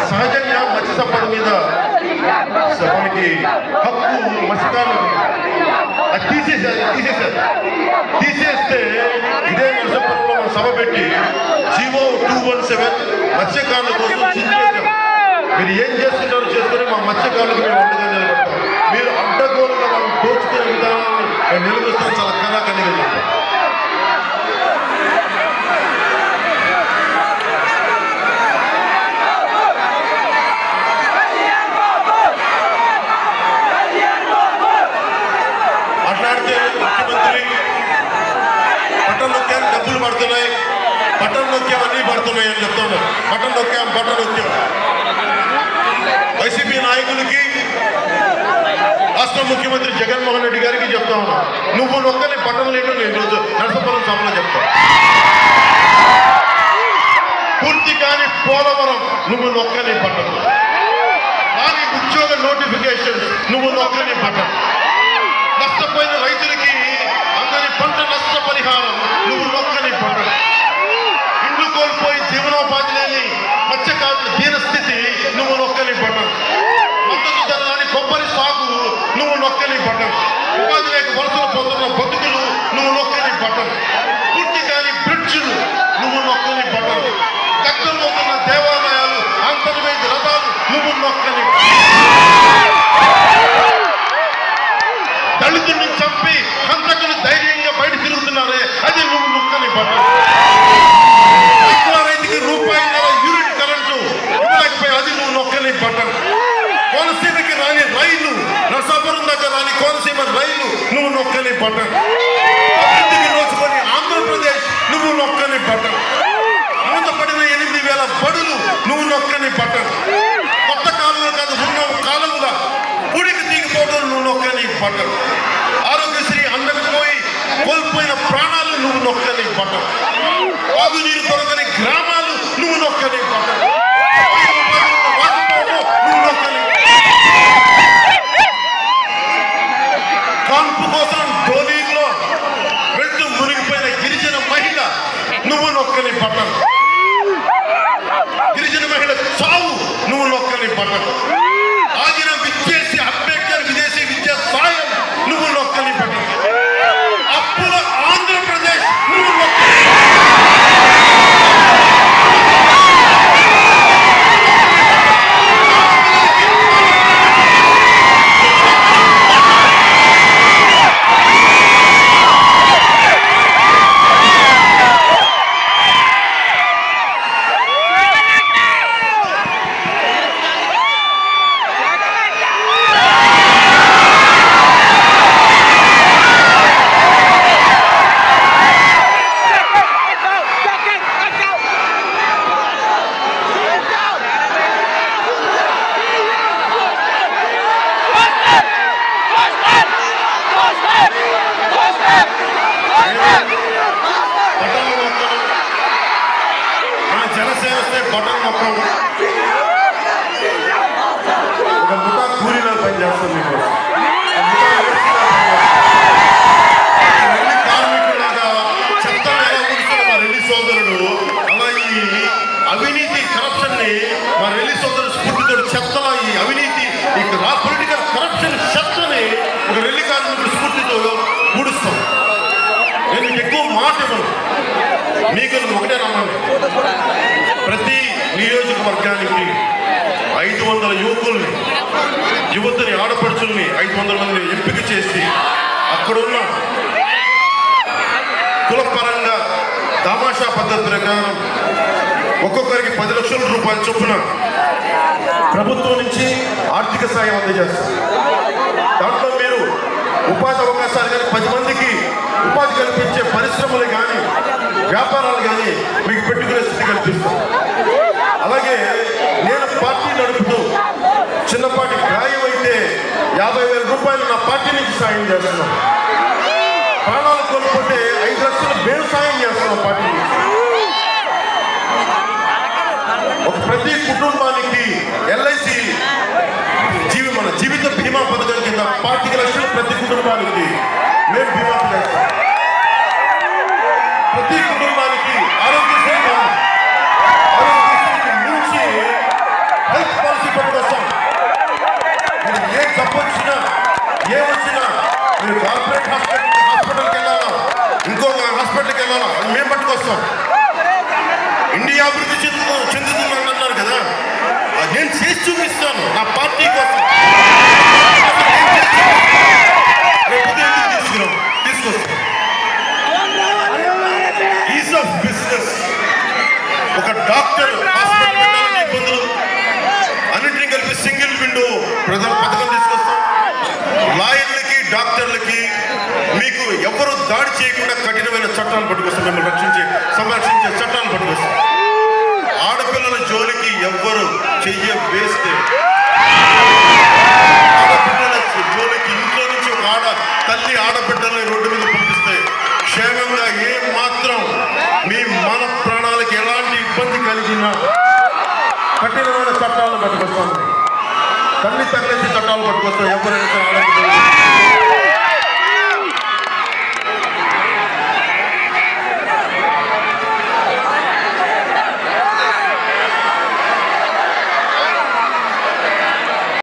సహజంగా మత్స్య సంపద మీద స- మనకి హక్కు మత్స్యకారులకు ఉంది. అది తీసేసారు తీసేశారు తీసేస్తే ఇదే నరసాపురంలో మనం సభ పెట్టి జీవో టూ వన్ సెవెన్ మత్స్యకారుల కోసం చింతించాం మీరు ఏం చేస్తున్నారో చేసుకుని మా మత్స్యకారులకు మేము అండగా నిలబడతాం మీరు అడ్డగోలుగా వాళ్ళు దోచుకునే విధానాన్ని మేము నిలబెడతాం చాలా కళాఖండిగా చెప్తాం మాట్లాడితే ముఖ్యమంత్రి బటన్ నొక్కాం డబ్బులు పడుతున్నాయి బటన్ నొక్కాం అన్నీ పడుతున్నాయి అని చెప్తా ఉన్నారు బటన్ నొక్కాం బటన్ నొక్కాం వైసీపీ నాయకులకి రాష్ట్ర ముఖ్యమంత్రి జగన్మోహన్ రెడ్డి గారికి చెప్తా ఉన్నా నువ్వు నొక్కని బటన్ లేడు నేను ఈరోజు నరసపురం సభలో చెప్తా పూర్తి కాని పోలవరం నువ్వు నొక్కని బటన్ కానీ ఉద్యోగ నోటిఫికేషన్ నువ్వు నొక్కని బటన్ నష్టపోయిన రైతులకి అందరి పంట నష్ట పరిహారం నువ్వు నొక్కని పంట ఇండ్లు కోల్పోయి జీవనోపాధి లేని మత్స్యకారుల దీనస్థితి నువ్వు నొక్కని బటన్ మద్దతు ధర రాని కొబ్బరి సాగు నువ్వు నొక్కని బటన్ ఉపాధి లేక వలసలు పొందుతున్న బతుకులు నువ్వు నొక్కని బటన్ పూర్తి కాని బ్రిడ్జ్లు నువ్వు నొక్కని బటన్ కట్టలు ఉన్న దేవాలయాలు అంతర్వేది రథాలు నువ్వు నొక్కని దళితుల్ని చంపి హంతకులు ధైర్యంగా బయట తిరుగుతున్నారే అది నువ్వు నొక్కని బటన్ రైతుల రైతుకి రూపాయి యూనిట్ కరెంటు ఇవ్వలేకపోయి అది నువ్వు నొక్కని బటన్ కోనసీమకి రాని రైలు నరసాపురం దగ్గర రాని కోనసీమ రైలు నువ్వు నొక్కని బటన్ అభివృద్ధికి నోచుకొని ఆంధ్రప్రదేశ్ నువ్వు నొక్కని బటన్ మూతపడిన ఎనిమిది వేల బడులు నువ్వు నొక్కని బటన్ కొత్త కాలంలో కాదు ఉన్న కాలంలో గుడికి దిగిపోవడం నువ్వు నొక్కని బటన్ ఆరోగ్యశ్రీ అందకపోయి కోల్పోయిన ప్రాణాలు నువ్వు నొక్కని బటన్ తాగునీరు దొరకని గ్రామాలు నువ్వు నొక్కని బటన్ నువ్వు నొక్కని కాన్పు కోసం డోలీలో వెళ్తూ మునిగిపోయిన గిరిజన మహిళ నువ్వు నొక్కని బటన్ గిరిజన మహిళ చావు నువ్వు నొక్కని బటన్ ఆగిన విద్యేసి అంబేద్కర్ విదేశీ విద్య సాయం నువ్వు నొక్కని బటన్ అప్పుల ఆంధ్రప్రదేశ్ నువ్వు నొక్కని బటన్ నొక్కడం మన జనసేన వస్తే బటన్ నొక్కడం ఒక ముఠా కూలీలో పనిచేస్తుంది మీకు ఆ ముఠా రెల్లి కార్మికులాగా చెత్తను ఎలా ఊడుస్తున్న మా రెల్లి సోదరుడు అలా ఈ అవినీతి కరప్షన్ ని మా రెల్లి సోదరుడు స్ఫూర్తితో చెత్తలా ఈ అవినీతి ఈ రా పొలిటికల్ కరప్షన్ చెత్తని ఒక రెల్లి కార్మికుడు స్ఫూర్తితో ఊడుస్తాం నేను మీకు ఎక్కువ మాట ఇవ్వను మీకు నేను ఒకటే నమ్మండి ప్రతి నియోజకవర్గానికి ఐదు వందల యువకుల్ని యువతని ఆడపడుచుల్ని ఐదు వందల మంది ఎంపిక చేసి అక్కడున్న కులపరంగా తమాషా పద్ధతి ప్రకారం ఒక్కొక్కరికి పది లక్షల రూపాయల చొప్పున ప్రభుత్వం నుంచి ఆర్థిక సాయం అందజేస్తారు దాంట్లో మీరు ఉపాధి అవకాశాలు కానీ పది మందికి ఉపాధి కల్పించే పరిశ్రమలు కానీ వ్యాపారాలు కానీ మీకు పెట్టుకునే స్థితి కల్పిస్తాం అలాగే నేను పార్టీ నడుపుతూ చిన్నపాటి గాయం అయితే యాభై వేల రూపాయలు నా పార్టీ నుంచి సాయం చేస్తున్నాం ప్రాణాలు కోల్పోతే ఐదు లక్షలు మేము సాయం చేస్తున్నాం పార్టీ నుంచి ఒక ప్రతి కుటుంబానికి ఎల్ఐసి జీవి మన జీవిత బీమా పథకం కింద పాతిక లక్షలు ప్రతి కుటుంబానికి మేము బీమా చేస్తాం ప్రతి కుటుంబానికి ఆరోగ్యశ్రీ కానీ ఆరోగ్యశ్రీకి మించి అప్పు వచ్చినా ఏ వచ్చినా మీరు కార్పొరేట్ హాస్పిటల్ హాస్పిటల్కి వెళ్ళాలా ఇంకో హాస్పిటల్కి వెళ్ళాలా అది మేము పట్టుకొస్తాం ఇండియా అభివృద్ధి చెందుతూ చెందుతుందని అన్నారు కదా అది నేను చేసి చూపిస్తాను నా పార్టీ కోసం రేపు ఉదయం ఎందుకు తీసుకురాం తీసుకొస్తాం ఈజ్ ఆఫ్ బిజినెస్ ఒక డాక్టర్ హాస్పిటల్ పెట్టాలని ఇబ్బందులు అన్నింటినీ కలిపి సింగిల్ విండో ప్రజల పథకం తీసుకొస్తాం లాయర్లకి డాక్టర్లకి మీకు ఎవరు దాడి చేయకుండా కఠినమైన చట్టాలు పట్టుకొస్తాం మిమ్మల్ని రక్షించే సంరక్షించే చట్టాలు పట్టుకొస్తాం ఆడపిల్లల జోలికి ఎవ్వరు చెయ్య వేస్తే ఆడపిల్లల జోలికి ఇంట్లో నుంచి ఒక ఆడ తల్లి ఆడబిడ్డల్ని రోడ్డు మీద పంపిస్తే క్షేమంగా ఏ మాత్రం మీ మన ప్రాణాలకు ఎలాంటి ఇబ్బంది కలిగినా కఠినమైన చట్టాలను పట్టుకొస్తాం తల్లి తల్లి చట్టాలు పట్టుకొస్తాం ఎవరైనా సరే ఆడపిల్ల